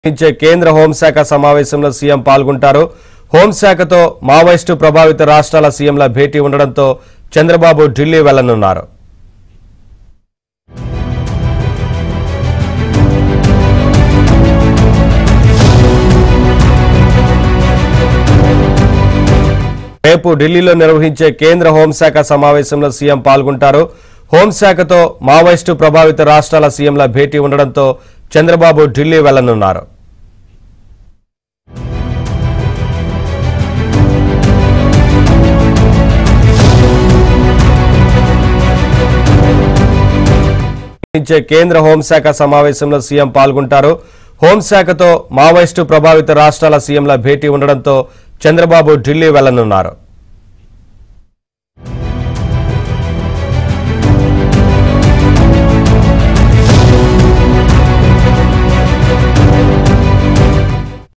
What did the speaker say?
నిర్వహించే కేంద్ర హోంశాఖ సమావేశంలో సీఎం పాల్గొంటారు హోంశాఖతో మావోయిస్టు ప్రభావిత రాష్ట్రాల సీఎంల భేటీ ఉండడంతో చంద్రబాబు ఢిల్లీ వెళ్లనున్నారు రేపు ఢిల్లీలో నిర్వహించే కేంద్ర హోంశాఖ సమావేశంలో సీఎం పాల్గొంటారు హోంశాఖతో మావోయిస్టు ప్రభావిత రాష్ట్రాల సీఎంల భేటీ ఉండడంతో చంద్రబాబు ఢిల్లీ వెళ్లనున్నారు నిర్వహించే కేంద్ర హోంశాఖ సమావేశంలో సీఎం పాల్గొంటారు హోంశాఖతో మావోయిస్టు ప్రభావిత రాష్ట్రాల సీఎంల భేటీ ఉండడంతో చంద్రబాబు ఢిల్లీ వెళ్లనున్నారు